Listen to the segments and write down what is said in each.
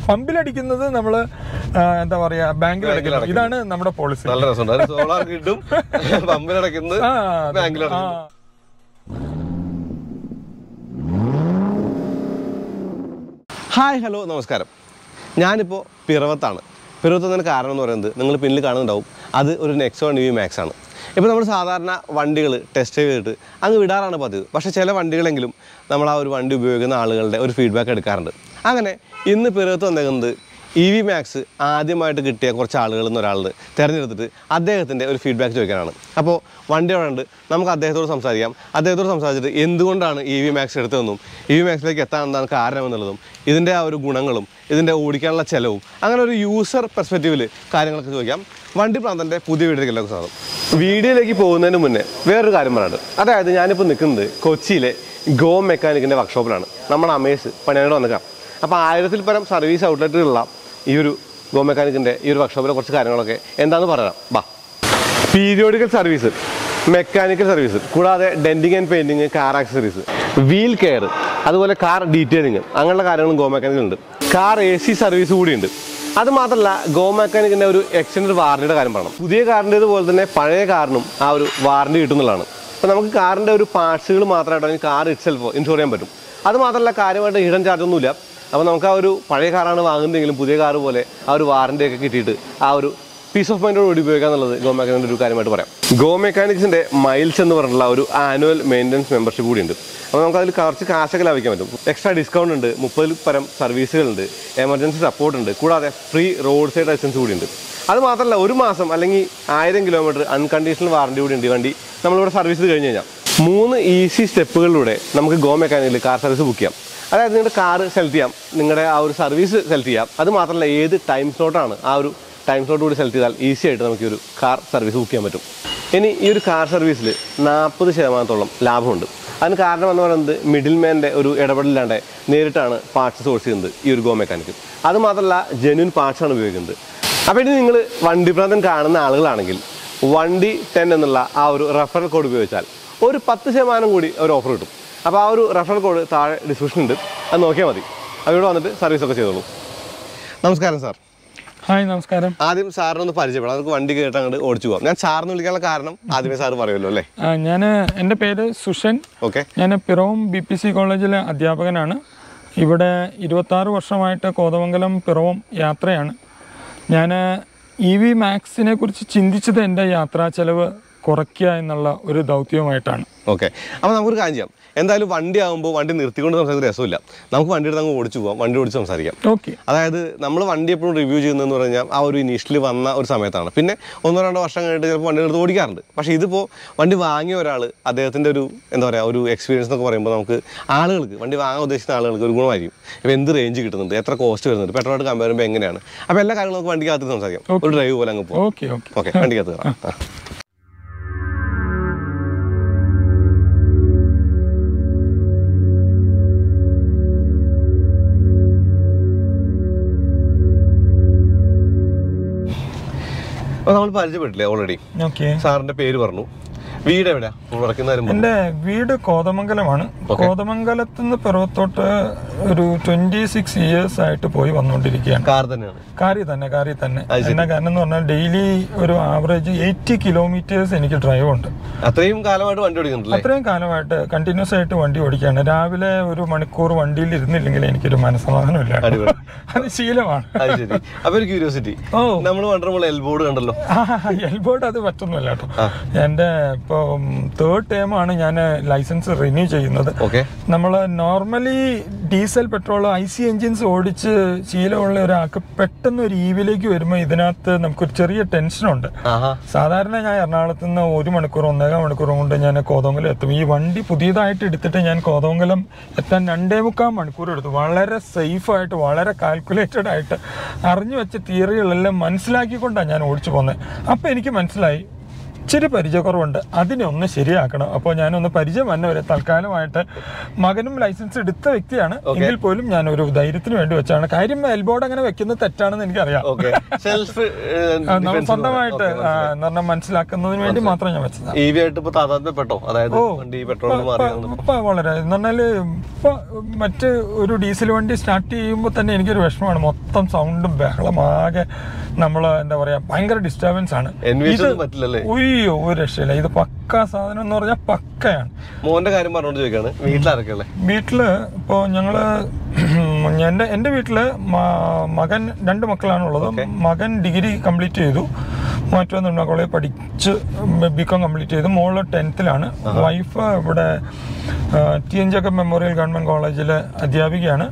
പമ്പിലടിക്കുന്നത് നമ്മൾ എന്താ പറയാ ബാങ്കിൽ അടയ്ക്കുന്നത് ഇതാണ് നമ്മുടെ പോളിസി നല്ല രസമുണ്ട് സോളാർ കിട്ടും പമ്പിലടക്കുന്നത് ആ അതെ. ബാങ്കിൽ ആ ഹായ് ഹലോ നമസ്കാരം ഞാനിപ്പോൾ പിറവത്താണ് പിറവത്ത് എന്നതിന് കാരണം എന്ന് പറയുന്നത് നിങ്ങൾ പിന്നിൽ കാണുന്നുണ്ടാവും അത് ഒരു നെക്സോൺ വി മാക്സ് ആണ് ഇപ്പോൾ നമ്മൾ സാധാരണ വണ്ടികൾ ടെസ്റ്റ് ചെയ്തിട്ട് അങ്ങ് വിടാറാണ് പതിവ് പക്ഷേ ചില വണ്ടികളെങ്കിലും നമ്മൾ ആ ഒരു വണ്ടി ഉപയോഗിക്കുന്ന ആളുകളുടെ ഒരു ഫീഡ്ബാക്ക് എടുക്കാറുണ്ട് അങ്ങനെ ഇന്ന് പിറവത്ത് വന്നേക്കുന്നത് ഇ വി മാക്സ് ആദ്യമായിട്ട് കിട്ടിയ കുറച്ച് ആളുകൾ എന്നൊരാളുടെ തിരഞ്ഞെടുത്തിട്ട് അദ്ദേഹത്തിൻ്റെ ഒരു ഫീഡ്ബാക്ക് ചോദിക്കാനാണ് അപ്പോൾ വണ്ടി അവിടെ ഉണ്ട് നമുക്ക് അദ്ദേഹത്തോട് സംസാരിക്കാം അദ്ദേഹത്തോട് സംസാരിച്ചിട്ട് എന്തുകൊണ്ടാണ് ഇ വി മാക്സ് എടുത്തതെന്നും ഇ വി മാക്സിലേക്ക് എത്താൻ എന്താണ് കാരണം എന്നുള്ളതും ഇതിൻ്റെ ആ ഒരു ഗുണങ്ങളും ഇതിൻ്റെ ഓടിക്കാനുള്ള ചിലവും അങ്ങനെ ഒരു യൂസർ പെർസ്പെക്റ്റീവിൽ കാര്യങ്ങളൊക്കെ ചോദിക്കാം വണ്ടി പ്രാന്തൻ്റെ പുതിയ വീഡിയോയിലേക്ക് എല്ലാവർക്കും സ്വാഗതം വീഡിയോയിലേക്ക് പോകുന്നതിന് മുന്നേ വേറൊരു കാര്യം പറയാനുണ്ട് അതായത് ഞാനിപ്പോൾ നിൽക്കുന്നത് കൊച്ചിയിലെ ഗോ മെക്കാനിക്കിൻ്റെ വർക്ക്ഷോപ്പിലാണ് നമ്മുടെ അമേസ് പണിയാണ്ട് വന്നേക്കാം അപ്പോൾ ആയിരത്തിൽ പരം സർവീസ് ഔട്ട്ലെറ്റുകളുള്ള ഈ ഒരു ഗോ മെക്കാനിക്കിൻ്റെ ഈ ഒരു വർക്ക്ഷോപ്പിലെ കുറച്ച് കാര്യങ്ങളൊക്കെ എന്താണെന്ന് പറയാം ബാ പീരിയോഡിക്കൽ സർവീസ് മെക്കാനിക്കൽ സർവീസ് കൂടാതെ denting and painting car accessories wheel care അതുപോലെ കാർ ഡീറ്റെയിലിംഗ് അങ്ങനെയുള്ള കാര്യങ്ങളും ഗോ മെക്കാനിക്കുണ്ട് കാർ എ സി സർവീസ് കൂടിയുണ്ട് അത് മാത്രമല്ല ഗോ മെക്കാനിക്കിൻ്റെ ഒരു എക്സ്റ്റൻഡ് വാറണ്ടിയുടെ കാര്യം പറയണം പുതിയ കാറിൻ്റേത് പോലെ തന്നെ പഴയ കാറിനും ആ ഒരു വാറണ്ടി കിട്ടുന്നതാണ് അപ്പോൾ നമുക്ക് കാറിൻ്റെ ഒരു പാർട്സുകൾ മാത്രമായിട്ട് അല്ലെങ്കിൽ കാർ ഇറ്റ്സെൽഫ് ഇൻഷുർ ചെയ്യാൻ പറ്റും അത് മാത്രമല്ല കാര്യമായിട്ട് ഹിഡൻ ചാർജ് ഒന്നുമില്ല അപ്പോൾ നമുക്ക് ആ ഒരു പഴയ കാറാണ് വാങ്ങുന്നതെങ്കിലും പുതിയ കാർ പോലെ ആ ഒരു വാറണ്ടി ഒക്കെ കിട്ടിയിട്ട് ആ ഒരു പീസ് ഓഫ് മൈൻഡോട് കൂടി ഉപയോഗിക്കുക എന്നുള്ളത് ഗോ മെക്കാനിക്കിൻ്റെ ഒരു കാര്യമായിട്ട് പറയാം ഗോ മെക്കാനിക്സിൻ്റെ മൈൽസ് എന്ന് പറഞ്ഞിട്ടുള്ള ഒരു ആനുവൽ മെയിൻ്റനൻസ് മെമ്പർഷിപ്പ് കൂടി ഉണ്ട് അപ്പോൾ നമുക്ക് അതിൽ കുറച്ച് കാശൊക്കെ ലാഭിക്കാൻ പറ്റും എക്സ്ട്രാ ഡിസ്കൗണ്ട് ഉണ്ട് മുപ്പതിൽ പരം സർവീസുകളുണ്ട് എമർജൻസി സപ്പോർട്ട് ഉണ്ട് കൂടാതെ ഫ്രീ റോഡ് സൈഡ് ലൈസൻസ് കൂടി ഉണ്ട് അത് മാത്രമല്ല ഒരു മാസം അല്ലെങ്കിൽ ആയിരം കിലോമീറ്റർ അൺകണ്ടീഷണൽ വാറണ്ടി കൂടി ഉണ്ട് ഈ വണ്ടി നമ്മളിവിടെ സർവീസ് ചെയ്ത് കഴിഞ്ഞ് കഴിഞ്ഞാൽ മൂന്ന് ഈസി സ്റ്റെപ്പുകളിലൂടെ നമുക്ക് ഗോ മെക്കാനിക്കിൽ കാർ സർവീസ് ബുക്ക് ചെയ്യാം അതായത് നിങ്ങളുടെ കാർ സെലക്ട് ചെയ്യാം നിങ്ങളുടെ ആ ഒരു സർവീസ് സെലക്ട് ചെയ്യാം അത് മാത്രമല്ല ഏത് ടൈം സ്ലോട്ടാണ് ആ ഒരു ടൈം സ്ലോട്ട് കൂടി സെലക്ട് ചെയ്താൽ ഈസി ആയിട്ട് നമുക്ക് ഈ ഒരു കാർ സർവീസ് ബുക്ക് ചെയ്യാൻ പറ്റും ഇനി ഈ ഒരു കാർ സർവീസിൽ നാൽപ്പത് ശതമാനത്തോളം ലാഭമുണ്ട് അതിന് കാരണം എന്ന് പറയുന്നത് മിഡിൽ മാൻ്റെ ഒരു ഇടപെടലില്ലാണ്ട് നേരിട്ടാണ് പാർട്സ് സോഴ്സ് ചെയ്യുന്നത് ഈ ഒരു ഗോ മെക്കാനിക്ക് അത് മാത്രമല്ല ജെന്യൂൻ പാർട്സ് ആണ് ഉപയോഗിക്കുന്നത് അപ്പോൾ ഇനി നിങ്ങൾ വണ്ടി പ്രാന്തൻ കാണുന്ന ആളുകളാണെങ്കിൽ വണ്ടി ടെൻ എന്നുള്ള ആ ഒരു റെഫറൽ കോഡ് ഉപയോഗിച്ചാൽ ഒരു പത്ത് ശതമാനം കൂടി ഒരു ഓഫർ കിട്ടും അപ്പോൾ ആ ഒരു റെഫറൽ കോഡ് താഴെ ഡിസ്ക്രിപ്ഷൻ ഉണ്ട് അത് നോക്കിയാൽ മതി അവിടെ വന്നിട്ട് സർവീസ് ഒക്കെ ചെയ്തോളൂ നമസ്കാരം സാർ ഹായ് നമസ്കാരം ആദ്യം സാറിനൊന്ന് പരിചയപ്പെടാം നമുക്ക് വണ്ടി കേട്ട് അങ്ങോട്ട് ഓടിച്ചു പോകാം ഞാൻ സാറിന് വിളിക്കാനുള്ള കാരണം ആദ്യമേ സാറ് പറയുമല്ലോ അല്ലേ ഞാൻ എൻ്റെ പേര് സുഷൻ ഓക്കെ ഞാൻ പിറവം ബി പി സി കോളേജിലെ അധ്യാപകനാണ് ഇവിടെ ഇരുപത്താറ് വർഷമായിട്ട് കോതമംഗലം പിറവം യാത്രയാണ് ഞാൻ ഇ വി മാക്സിനെ കുറിച്ച് ചിന്തിച്ചത് എൻ്റെ യാത്രാ ചെലവ് കുറയ്ക്കുക എന്നുള്ള ഒരു ദൗത്യവുമായിട്ടാണ് ഓക്കെ അപ്പോൾ നമുക്കൊരു കാര്യം ചെയ്യാം എന്തായാലും വണ്ടി ആകുമ്പോൾ വണ്ടി നിർത്തിക്കൊണ്ട് സംസാരിക്കുന്ന രസമില്ല നമുക്ക് വണ്ടി എടുത്ത് അങ്ങ് ഓടിച്ചു പോകാം വണ്ടി ഓടിച്ച് സംസാരിക്കാം ഓക്കെ അതായത് നമ്മൾ വണ്ടി എപ്പോഴും റിവ്യൂ ചെയ്യുന്നതെന്ന് പറഞ്ഞാൽ ആ ഒരു ഇനീഷ്യലി വന്ന ഒരു സമയത്താണ് പിന്നെ ഒന്നോ രണ്ടോ വർഷം കഴിഞ്ഞിട്ട് ചിലപ്പോൾ വണ്ടി എടുത്ത് ഓടിക്കാറുണ്ട് പക്ഷേ ഇതിപ്പോൾ വണ്ടി വാങ്ങിയ ഒരാൾ അദ്ദേഹത്തിൻ്റെ ഒരു എന്താ പറയുക ഒരു എക്സ്പീരിയൻസ് എന്നൊക്കെ പറയുമ്പോൾ നമുക്ക് ആളുകൾക്ക് വണ്ടി വാങ്ങാൻ ഉദ്ദേശിക്കുന്ന ആളുകൾക്ക് ഒരു ഗുണമായിരിക്കും ഇപ്പോൾ എന്ത് റേഞ്ച് കിട്ടുന്നുണ്ട് എത്ര കോസ്റ്റ് വരുന്നുണ്ട് പെട്രോളായിട്ട് കമ്പയർ ചെയ്യുമ്പോൾ എങ്ങനെയാണ് അപ്പോൾ എല്ലാ കാര്യങ്ങളും നമുക്ക് വണ്ടിക്കകത്ത് സംസാരിക്കാം ഒരു ഡ്രൈവ് പോലെ അങ്ങ് പോകും ഓക്കെ ഓക്കെ ഓക്കെ വണ്ടിക്കകത്ത് കയറാം ആ. അപ്പോൾ നമ്മൾ പരിചയപ്പെട്ടില്ലേ ഓൾറെഡി ഓക്കെ സാറിന്റെ പേര് പറഞ്ഞു വീട് എവിടെയാ ഉറക്കുന്നതിന് മുമ്പ് എൻ്റെ വീട് കോതമംഗലമാണ് കോതമംഗലത്ത് നിന്ന് പിറവത്തോട്ട് ഒരു ട്വൻറ്റി സിക്സ് ഇയേഴ്സ് ആയിട്ട് പോയി വന്നുകൊണ്ടിരിക്കുകയാണ് കാർ തന്നെയാണ് കാറി തന്നെ കാറി തന്നെ എന്നാ കാരണം എന്ന് പറഞ്ഞാൽ ഡെയിലി ഒരു ആവറേജ് എയ്റ്റി കിലോമീറ്റേഴ്സ് എനിക്ക് ഡ്രൈവ് ഉണ്ട് അത്രയും കാലമായിട്ട് വണ്ടി ഓടിക്കുന്നുണ്ടല്ലേ അത്രയും കാലമായിട്ട് കണ്ടിന്യൂസ് ആയിട്ട് വണ്ടി ഓടിക്കുകയാണ് രാവിലെ ഒരു മണിക്കൂർ വണ്ടിയിൽ ഇരുന്നില്ലെങ്കിൽ എനിക്കൊരു മനസ്സമാധാനമില്ല അടിപൊളി. അത് ശീലമാണ് അത് ശരി അപ്പൊ ഒരു ക്യൂരിയോസിറ്റി ഓ നമ്മൾ വണ്ടർമ്പോൾ എൽബോർഡ് കണ്ടല്ലോ എൽബോർഡ് അത് പറ്റൊന്നുമില്ല കേട്ടോ എൻ്റെ ഇപ്പോൾ തേർഡ് ടൈമാണ് ഞാൻ ലൈസൻസ് റിന്യൂ ചെയ്യുന്നത് ഓക്കെ നമ്മൾ normally diesel petrol I C engines ഓടിച്ച് ശീലമുള്ള ഒരാൾക്ക് പെട്ടെന്ന് ഒരു ഈവിലേക്ക് വരുമ്പോൾ ഇതിനകത്ത് നമുക്കൊരു ചെറിയ ടെൻഷനുണ്ട് ആഹാ സാധാരണ ഞാൻ എറണാകുളത്ത് നിന്ന് ഒരു മണിക്കൂർ ഒന്നേകാൽ മണിക്കൂർ കൊണ്ട് ഞാൻ കോതമംഗലം എത്തും ഈ വണ്ടി പുതിയതായിട്ട് എടുത്തിട്ട് ഞാൻ കോതമംഗലം എത്താൻ രണ്ടേ മുക്കാൽ മണിക്കൂർ എടുത്തു വളരെ സേഫായിട്ട് വളരെ കാൽക്കുലേറ്റഡ് ആയിട്ട് അറിഞ്ഞു വെച്ച തിയറികളെല്ലാം മനസ്സിലാക്കിക്കൊണ്ടാണ് ഞാൻ ഓടിച്ചു പോകുന്നത് അപ്പോൾ എനിക്ക് മനസ്സിലായി ഇച്ചിരി പരിചയക്കുറവുണ്ട് അതിനെ ഒന്ന് ശരിയാക്കണം അപ്പോൾ ഞാനൊന്ന് പരിചയം വന്ന വരെ തൽക്കാലമായിട്ട് മകനും ലൈസൻസ് എടുത്ത വ്യക്തിയാണ് എങ്കിൽ പോലും ഞാൻ ഒരു ധൈര്യത്തിന് വേണ്ടി വെച്ചാണ് കാര്യം എൽബോർഡ് അങ്ങനെ വെക്കുന്നത് തെറ്റാണെന്ന് എനിക്കറിയാം ഓക്കെ സെൽഫ് ആ, നമ്മൾ സ്വന്തമായിട്ട് ആ, എന്ന് പറഞ്ഞാൽ മനസ്സിലാക്കുന്നതിന് വേണ്ടി മാത്രം ഞാൻ വെച്ചതാണ് ഇ വി ആയിട്ട് ഇപ്പൊ താതാത്മ്യപ്പെട്ടോ അതായത് വണ്ടി പെട്രോളിന് മാറി ഇപ്പൊ വളരെ എന്ന് പറഞ്ഞാല് ഇപ്പൊ മറ്റ് ഒരു ഡീസൽ വണ്ടി സ്റ്റാർട്ട് ചെയ്യുമ്പോൾ തന്നെ എനിക്കൊരു വിഷമമാണ് മൊത്തം സൗണ്ടും ബഹളം ആകെ നമ്മൾ എന്താ പറയാ ഭയങ്കര ഡിസ്റ്റർബൻസ് ആണ് എൻവിച്ച് ഒന്നും പറ്റില്ലല്ലേ ഉയ്യോ ഒരു രക്ഷയില്ല ഇത് പക്ക സാധനം എന്ന് പറഞ്ഞാൽ പക്കയാണ് മോന്റെ കാര്യം പറഞ്ഞോണ്ട് ചോദിക്കാണ് വീട്ടിലാരൊക്കെയുള്ളേ വീട്ടില് ഇപ്പോൾ ഞങ്ങള് എൻ്റെ എൻ്റെ വീട്ടില് മ- മകൻ രണ്ട് മക്കളാണുള്ളത് മകൻ ഡിഗ്രി കംപ്ലീറ്റ് ചെയ്തു മറ്റൊന്ന് കോളേജ് പഠിച്ച് ബി കോം കംപ്ലീറ്റ് ചെയ്തു മോള് ടെൻത്തിലാണ് വൈഫ് ഇവിടെ T N Jacob memorial government കോളേജിലെ അധ്യാപികയാണ്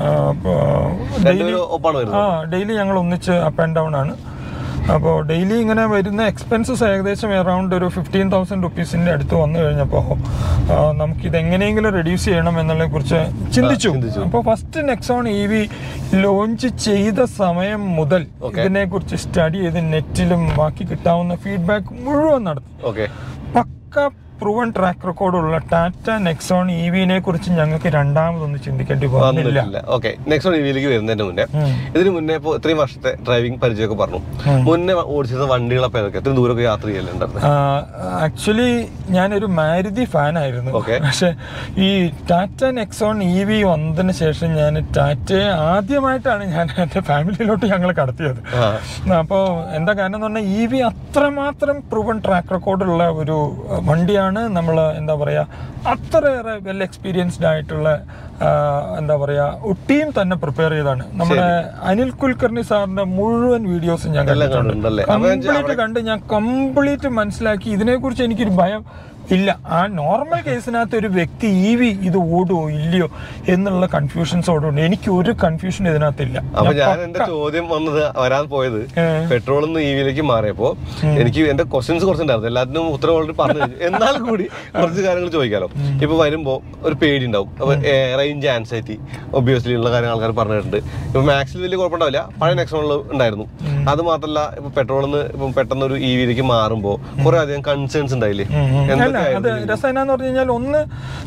ഡെയിലി രണ്ടുപേരും ഒപ്പാണ് വരുന്നത് ആ ഡെയിലി ഞങ്ങൾ ഒന്നിച്ച് അപ്പ് ആൻഡ് ഡൗൺ ആണ് അപ്പോൾ ഡെയിലി ഇങ്ങനെ വരുന്ന എക്സ്പെൻസസ് ഏകദേശം അറൗണ്ട് ഒരു ഫിഫ്റ്റീൻ തൗസൻഡ് റുപ്പീസിൻ്റെ അടുത്ത് വന്നു കഴിഞ്ഞപ്പോൾ നമുക്കിത് എങ്ങനെയെങ്കിലും റെഡ്യൂസ് ചെയ്യണം എന്നുള്ളതിനെ കുറിച്ച് ചിന്തിച്ചു അപ്പോൾ first Nexon E V launch ചെയ്ത സമയം മുതൽ ഇതിനെക്കുറിച്ച് സ്റ്റഡി ചെയ്ത് നെറ്റിലും ബാക്കി കിട്ടാവുന്ന ഫീഡ്ബാക്ക് മുഴുവൻ നടത്തി ഓക്കെ പക്ക പ്രൂവൺ ട്രാക്ക് റെക്കോർഡുള്ള ടാറ്റ നെക്സോൺ ഇ വിനെ കുറിച്ച് ഞങ്ങൾക്ക് രണ്ടാമതൊന്നും ചിന്തിക്കേണ്ടി വന്നില്ല ഓക്കെ നെക്സ്റ്റ് ഇ വിയിലേക്ക് വരുന്നതിന് മുന്നേ ഉം. ഇതിന് മുന്നേ ഇപ്പോൾ ഇത്രയും വർഷത്തെ ഡ്രൈവിംഗ് പരിചയമൊക്കെ പറഞ്ഞു മുന്നേ ഓടിച്ചിരുന്ന വണ്ടികളൊക്കെ ഏതൊക്കെ ഇത്രയും ദൂരമൊക്കെ യാത്ര ചെയ്യലുണ്ടായിരുന്നു ആക്ച്വലി ഞാനൊരു മാരുതി ഫാനായിരുന്നു Okay. പക്ഷെ ഈ ടാറ്റ നെക്സോൺ ഇ വി വന്നതിന് ശേഷം ഞാൻ ടാറ്റയെ ആദ്യമായിട്ടാണ് ഞാൻ എൻ്റെ ഫാമിലിയിലോട്ട് ഞങ്ങൾ കടത്തിയത് ആ അപ്പോൾ എന്താ കാരണം എന്ന് പറഞ്ഞാൽ ഇ വി അത്രമാത്രം പ്രൂവൺ ട്രാക്ക് റെക്കോർഡുള്ള ഒരു അഹ്, വണ്ടിയാണ് നമ്മൾ എന്താ പറയുക അത്രയേറെ വെൽ എക്സ്പീരിയൻസ്ഡ് ആയിട്ടുള്ള ആ, എന്താ പറയുക ടീം തന്നെ പ്രിപ്പയർ ചെയ്താണ് നമ്മുടെ അനിൽ കുൽക്കർണി സാറിന്റെ മുഴുവൻ വീഡിയോസും ഞാൻ എല്ലാം കണ്ടിട്ടുണ്ട് കണ്ടിട്ടുണ്ടല്ലേ അപ്പൊ കംപ്ലീറ്റ് കണ്ട് ഞാൻ കംപ്ലീറ്റ് മനസ്സിലാക്കി ഇതിനെക്കുറിച്ച് എനിക്കൊരു ഭയം ഇല്ല ആ നോർമൽ കേസിനകത്ത് ഒരു വ്യക്തി ഇ വി ഇത് ഓടുമോ ഇല്ലയോ എന്നുള്ള കൺഫ്യൂഷൻസോടുണ്ട് എനിക്ക് ഒരു കൺഫ്യൂഷൻ ഇതിനകത്തില്ല അപ്പൊ ഞാൻ എന്റെ ചോദ്യം വന്നത് വരാൻ പോയത് പെട്രോൾ നിന്ന് ഇ വിയിലേക്ക് മാറിയപ്പോ എനിക്ക് എന്റെ ക്വസ്റ്റ്യൻസ് കുറച്ചുണ്ടായിരുന്നു എല്ലാത്തിനും ഉത്തരം ഓൾറെഡി പറഞ്ഞു കഴിഞ്ഞു. എന്നാൽ കൂടി കുറച്ച് കാര്യങ്ങൾ ചോദിക്കാലോ ഇപ്പൊ വരുമ്പോ ഒരു പേടി ഉണ്ടാവും അപ്പൊ റേഞ്ച് ആൻസൈറ്റി ഒബ്വിയസ്ലി ഉള്ള കാര്യം ആൾക്കാർ പറഞ്ഞിട്ടുണ്ട് ഇപ്പൊ മാക്സിൽ വലിയ കുഴപ്പമുണ്ടാവില്ല പഴയ നെക്സോണിൽ ഉണ്ടായിരുന്നു അത് മാത്രമല്ല ഇപ്പൊ പെട്രോളിൽ നിന്ന് ഇപ്പം പെട്ടെന്ന് ഒരു ഇ വിയിലേക്ക് മാറുമ്പോ കുറെ അധികം കൺസേൺസ് ഉണ്ടായില്ലേ അല്ല അത് രസം എന്നാന്ന് പറഞ്ഞു കഴിഞ്ഞാൽ ഒന്ന്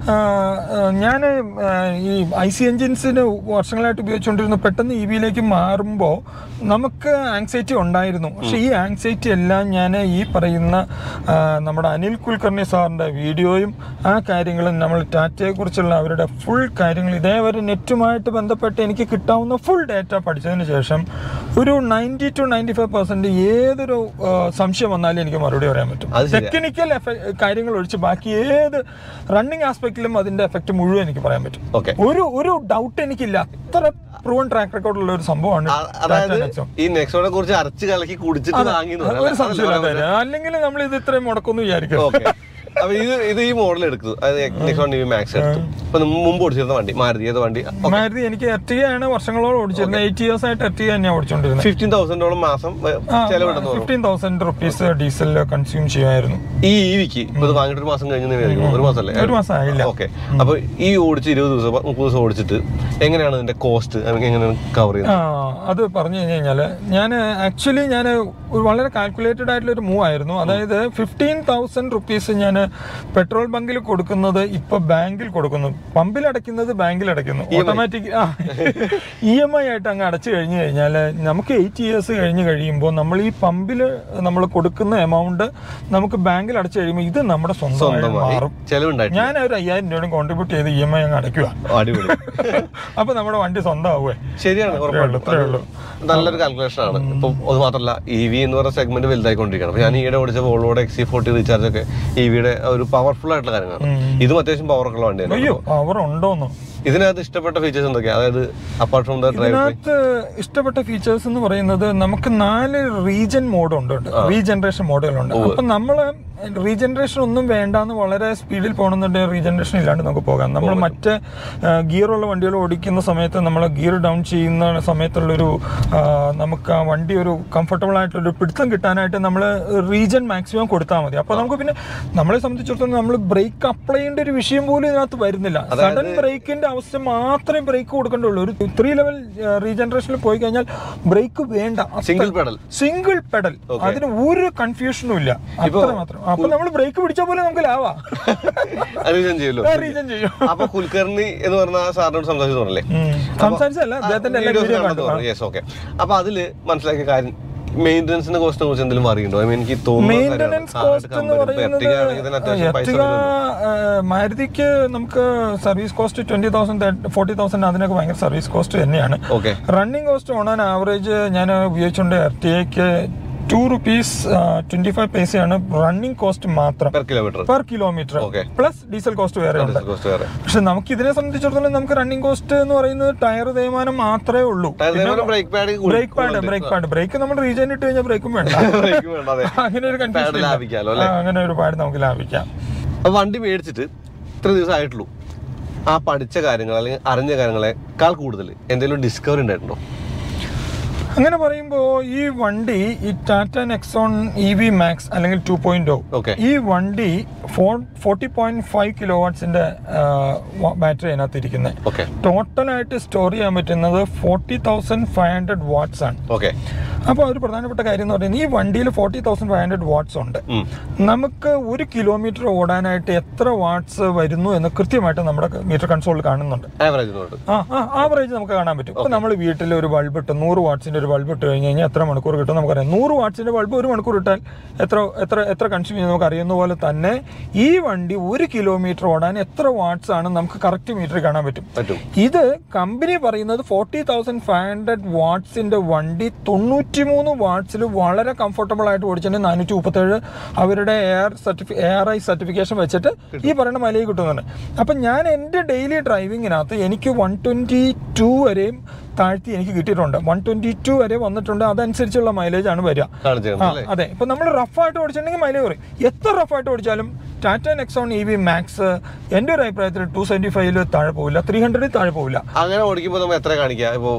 ഞാൻ ഈ ഐ സി എൻജിൻസിന് വർഷങ്ങളായിട്ട് ഉപയോഗിച്ചുകൊണ്ടിരുന്നു പെട്ടെന്ന് ഇ വിയിലേക്ക് മാറുമ്പോൾ നമുക്ക് ആങ്സൈറ്റി ഉണ്ടായിരുന്നു പക്ഷെ ഈ ആങ്സൈറ്റി എല്ലാം ഞാൻ ഈ പറയുന്ന ആ, നമ്മുടെ അനിൽ കുൽക്കർണി സാറിൻ്റെ വീഡിയോയും ആ കാര്യങ്ങളും നമ്മൾ ടാറ്റയെ കുറിച്ചുള്ള അവരുടെ ഫുൾ കാര്യങ്ങൾ ഇതേവരെ നെറ്റുമായിട്ട് ബന്ധപ്പെട്ട് എനിക്ക് കിട്ടാവുന്ന ഫുൾ ഡേറ്റ പഠിച്ചതിന് ശേഷം ഒരു ninety two ninety five percent ഏതൊരു ആ, സംശയം വന്നാലും എനിക്ക് മറുപടി പറയാൻ പറ്റും അത് ശരിയാ. ടെക്നിക്കൽ കാര്യങ്ങൾ ഒഴിച്ച് ബാക്കി ഏത് റണ്ണിങ് ആസ്പെക്റ്റിലും അതിന്റെ എഫക്റ്റ് മുഴുവൻ എനിക്ക് പറയാൻ പറ്റും ഓക്കെ ഒരു ഒരു ഡൗട്ട് എനിക്കില്ല അത്ര പ്രൂവൺ ട്രാക്ക് റെക്കോർഡുള്ള ഒരു സംഭവമാണ് അതായത് ടാറ്റ നെക്സോൺ. ഈ നെക്സോണെ കുറിച്ച് അരച്ച് കലക്കി കുടിച്ചിട്ട് വാങ്ങി അത് ഒരു സംശയമില്ലാത്ത കാര്യം. അല്ലെങ്കിൽ നമ്മൾ ഇത് ഇത്രയും മുടക്കൊന്നും വിചാരിക്കും ഓക്കെ അപ്പൊ ഇത് ഇത് ഈ മോഡൽ എടുത്തു അതായത് നെക്സോൺ ടി വി മാക്സ് എടുത്തു അപ്പൊ നമ്മ മുമ്പ് ഓടിച്ചിരുന്ന വണ്ടി മാരുതി ഏത് വണ്ടി മാരുതി എനിക്ക് എർട്ടികയാണ് വർഷങ്ങളോളം ഓടിച്ചിരുന്നത് എയ്റ്റ് ഇയേഴ്സ് ആയിട്ട് എർട്ടിക തന്നെയാണ് ഓടിച്ചോണ്ടിരുന്നത് ഫിഫ്റ്റീൻ തൗസൻഡോളം മാസം ചെലവുണ്ടെന്ന് പറഞ്ഞു fifteen thousand rupees diesel consume ചെയ്യുമായിരുന്നു ഈ ഇവിക്ക് ഇപ്പൊ ഇത് വാങ്ങിയിട്ട് ഒരു മാസം കഴിഞ്ഞ് വിചാരിക്കും ഒരു മാസം അല്ലേ ഒരു മാസം ആയില്ല ഓക്കെ അപ്പൊ ഈ ഓടിച്ച് ഇരുപത് ദിവസം മുപ്പത് ദിവസം ഓടിച്ചിട്ട് എങ്ങനെയാണ് ഇതിന്റെ കോസ്റ്റ് എങ്ങനെയാണ് കവർ ചെയ്യുന്നത് ആ അത് പറഞ്ഞു കഴിഞ്ഞു കഴിഞ്ഞാൽ ഞാൻ ആക്ച്വലി ഞാൻ വളരെ കാൽക്കുലേറ്റഡ് ആയിട്ടുള്ള ഒരു മൂവ് ആയിരുന്നു അതായത് ഫിഫ്റ്റീൻ തൗസൻഡ് റുപ്പീസ് ഞാൻ പെട്രോൾ ബങ്കിൽ കൊടുക്കുന്നത് ഇപ്പൊ ബാങ്കിൽ കൊടുക്കുന്നു പമ്പിൽ അടയ്ക്കുന്നത് ബാങ്കിൽ അടയ്ക്കുന്നു ഓട്ടോമാറ്റിക് ആ ഇ എം ഐ ആയിട്ട് അങ്ങ് അടച്ചു കഴിഞ്ഞു കഴിഞ്ഞാൽ നമുക്ക് എയ്റ്റ് ഇയേഴ്സ് കഴിഞ്ഞ് കഴിയുമ്പോൾ നമ്മൾ ഈ പമ്പിൽ നമ്മൾ കൊടുക്കുന്ന എമൗണ്ട് നമുക്ക് ബാങ്കിൽ അടച്ചു കഴിയുമ്പോൾ ഇത് നമ്മുടെ സ്വന്തമായി സ്വന്തമായി മാറും ചെലവുണ്ടായിട്ട് ഞാൻ ഒരു അയ്യായിരം രൂപ കോൺട്രിബ്യൂട്ട് ചെയ്ത് ഇ എം ഐ അങ്ങ് അടയ്ക്കുക അടിപൊളി അപ്പൊ നമ്മുടെ വണ്ടി സ്വന്തമാവുമേ ശരിയാണ് ഉറപ്പായിട്ടും. അത്രേ ഉള്ളൂ. അത് നല്ലൊരു കാൽക്കുലേഷൻ ആണ് ഇപ്പൊ അത് മാത്രമല്ല ഇ വി എന്ന് പറയുന്ന സെഗ്മെന്റ് വലുതായിക്കൊണ്ടിരിക്കുകയാണ് അപ്പൊ ഞാൻ ഈയിടെ ഓടിച്ച വോളോയുടെ എക്സി ഫോർട്ടി റീചാർജ് ഒക്കെ ഇ വിയുടെ ഒരു പവർഫുൾ ആയിട്ടുള്ള കാര്യങ്ങളാണ് ഇതും അത്യാവശ്യം പവർ ഒക്കെ ഉള്ള വണ്ടിയാണ് അയ്യോ പവർ ഉണ്ടോന്നോ ഇതിനകത്ത് ഇഷ്ടപ്പെട്ട ഫീച്ചേഴ്സ് എന്തൊക്കെയാ അതായത് അപ്പാർട്ട് ഫ്രം ദ ഡ്രൈവ് ഇതിനകത്ത് ഇഷ്ടപ്പെട്ട ഫീച്ചേഴ്സ് എന്ന് പറയുന്നത് നമുക്ക് നാല് റീജൻ മോഡ് ഉണ്ട് റീജനറേഷൻ മോഡുകളുണ്ട് അപ്പൊ നമ്മള് റീജനറേഷൻ ഒന്നും വേണ്ടാന്ന് വളരെ സ്പീഡിൽ പോകണമെന്നുണ്ടെങ്കിൽ റീജനറേഷൻ ഇല്ലാണ്ട് നമുക്ക് പോകാം നമ്മൾ മറ്റ് ഗിയറുള്ള വണ്ടികൾ ഓടിക്കുന്ന സമയത്ത് നമ്മൾ ഗിയർ ഡൗൺ ചെയ്യുന്ന സമയത്തുള്ളൊരു ആ, നമുക്ക് ആ വണ്ടി ഒരു കംഫർട്ടബിൾ ആയിട്ടൊരു പിടുത്തം കിട്ടാനായിട്ട് നമ്മൾ റീജൻ മാക്സിമം കൊടുത്താൽ മതി അപ്പോൾ നമുക്ക് പിന്നെ നമ്മളെ സംബന്ധിച്ചിടത്തോളം നമ്മൾ ബ്രേക്ക് അപ്ലൈ ചെയ്യേണ്ട ഒരു വിഷയം പോലും ഇതിനകത്ത് വരുന്നില്ല സഡൻ ബ്രേക്കിന്റെ ആവശ്യം മാത്രമേ ബ്രേക്ക് കൊടുക്കേണ്ടുള്ളൂ ഒരു ത്രീ ലെവൽ റീജനറേഷനിൽ പോയി കഴിഞ്ഞാൽ ബ്രേക്ക് വേണ്ട സിംഗിൾ പെഡൽ സിംഗിൾ പെഡൽ അതിന് ഒരു കൺഫ്യൂഷനും ഇല്ല അത്ര മാത്രം അപ്പൊ നമ്മൾ ബ്രേക്ക് പിടിച്ച പോലെ നമുക്ക് ലാവാ അറിയാൻ ചെയ്യുമല്ലോ റീജൻ ചെയ്യും അപ്പൊ കുൽക്കർണി എന്ന് പറഞ്ഞ ആ സാറിനോട് സംസാരിച്ചു പറഞ്ഞല്ലേ ഉം. സംസാരിച്ചല്ല അദ്ദേഹത്തിന്റെ എല്ലാ വീഡിയോ കണ്ടു യെസ് ഓക്കെ അപ്പൊ അതില് മനസ്സിലാക്കിയ കാര്യം മെയിൻ്റനൻസിന്റെ കോസ്റ്റിനെ കുറിച്ച് എന്തെങ്കിലും അറിയണ്ടോ ഐ മീൻ എനിക്ക് തോന്നുന്നു മെയിൻ്റനൻസ് കോസ്റ്റ് എന്ന് പറയുന്നത് എർട്ടിക മാരുതിക്ക് നമുക്ക് service cost twenty thousand forty thousand അതിനൊക്കെ ഭയങ്കര സർവീസ് കോസ്റ്റ് തന്നെയാണ് okay running cost on an average ഞാൻ ഉപയോഗിച്ചുകൊണ്ട് എർട്ടിയക്ക് ടു റുപ്പീസ് ട്വന്റി ഫൈവ് പൈസയാണ് റണ്ണിങ് കോസ്റ്റ് മാത്രം per kilometre per kilometre Okay. Plus diesel cost വേറെ ഉണ്ട് കോസ്റ്റ് വേറെ പക്ഷെ നമുക്ക് ഇതിനെ സംബന്ധിച്ചിടത്തോളം നമുക്ക് റണ്ണിങ് കോസ്റ്റ് എന്ന് പറയുന്നത് ടയർ തേയ്മാനം മാത്രമേ ഉള്ളൂ brake pad brake pad brake pad brake നമ്മൾ റീജൻ ഇട്ട് കഴിഞ്ഞാൽ ബ്രേക്കും വേണ്ട ബ്രേക്ക് വേണ്ട അതെ അങ്ങനെ ഒരു പാഡ് കൺഫ്യൂഷൻ ലാഭിക്കാലോ അല്ലെ അങ്ങനെ ഒരു പാട് നമുക്ക് ലാഭിക്കാം അപ്പൊ വണ്ടി മേടിച്ചിട്ട് ഇത്ര ദിവസം ആയിട്ടുള്ളൂ ആ പഠിച്ച കാര്യങ്ങൾ അല്ലെങ്കിൽ അറിഞ്ഞ കാര്യങ്ങളെക്കാൾ കൂടുതൽ എന്തെങ്കിലും ഡിസ്കവറി ഉണ്ടായിട്ടുണ്ടോ അങ്ങനെ പറയുമ്പോൾ ഈ വണ്ടി ഈ Tata Nexon E V Max അല്ലെങ്കിൽ ടു പോയിന്റ് Okay. ഈ വണ്ടി four forty point five kilo വാട്ട്സിന്റെ ബാറ്ററി അതിനകത്ത് ഇരിക്കുന്നത് ഓക്കെ ടോട്ടലായിട്ട് സ്റ്റോർ ചെയ്യാൻ പറ്റുന്നത് forty thousand five hundred watts ആണ് ഓക്കെ അപ്പോൾ ഒരു പ്രധാനപ്പെട്ട കാര്യം എന്ന് പറയുന്നത് ഈ വണ്ടിയിൽ forty thousand five hundred watts ഉണ്ട് നമുക്ക് ഒരു കിലോമീറ്റർ ഓടാനായിട്ട് എത്ര വാട്ട്സ് വരുന്നു എന്ന് കൃത്യമായിട്ട് നമ്മുടെ മീറ്റർ കൺസോളിൽ കാണുന്നുണ്ട് ആവറേജ് നോട്ട് ആ ആ ആവറേജ് നമുക്ക് കാണാൻ പറ്റും ഇപ്പൊ നമ്മൾ വീട്ടിൽ ഒരു ബൾബ് ഇട്ട് നൂറ് വാട്ട്സിന്റെ ഒരു ബൾബ് ഇട്ട് കഴിഞ്ഞ് കഴിഞ്ഞാൽ എത്ര മണിക്കൂർ കിട്ടും നമുക്കറിയാം നൂറ് വാട്ട്സിന്റെ ബൾബ് ഒരു മണിക്കൂർ ഇട്ടാൽ എത്ര എത്ര എത്ര കൺസ്യൂം ചെയ്യുന്നത് നമുക്ക് അറിയുന്ന പോലെ തന്നെ ഈ വണ്ടി ഒരു കിലോമീറ്റർ ഓടാൻ എത്ര വാട്ട്സ് ആണ് നമുക്ക് കറക്റ്റ് മീറ്ററിൽ കാണാൻ പറ്റും പറ്റും ഇത് കമ്പനി പറയുന്നത് ഫോർട്ടി തൗസൻഡ് ഫൈവ് ഹൺഡ്രഡ് വാട്ട്സിന്റെ വണ്ടി തൊണ്ണൂറ്റിമൂന്ന് വാട്ട്സിൽ വളരെ കംഫർട്ടബിൾ ആയിട്ട് ഓടിച്ചിട്ട് നാനൂറ്റി മുപ്പത്തേഴ് അവരുടെ എയർ സർട്ടിഫി എയർ ഐ സർട്ടിഫിക്കേഷൻ വെച്ചിട്ട് ഈ പറയുന്ന മലയിൽ കിട്ടുന്നുണ്ട് അപ്പം ഞാൻ എൻ്റെ ഡെയിലി ഡ്രൈവിങ്ങിനകത്ത് എനിക്ക് വൺ ട്വൻറ്റി ടു വരെയും താഴ്ത്തി എനിക്ക് കിട്ടിയിട്ടുണ്ട് വൺ ട്വൻറ്റി ടു വരെ വന്നിട്ടുണ്ട് അതനുസരിച്ചുള്ള മൈലേജ് ആണ് വരിക കാണിച്ചു ആ, അതെ ഇപ്പൊ നമ്മൾ റഫായിട്ട് ഓടിച്ചിട്ടുണ്ടെങ്കിൽ മൈലേജ് കുറയും എത്ര റഫായിട്ട് ഓടിച്ചാലും Tata Nexon E V Max എൻ്റെ ഒരു അഭിപ്രായത്തിൽ ടു സെവൻറ്റി ഫൈവില് താഴെ പോവില്ല ത്രീ ഹൺഡ്രഡിൽ താഴെ പോവില്ല അങ്ങനെ ഓടിക്കുമ്പോൾ നമ്മൾ എത്ര കാണിക്കുക ഇപ്പോ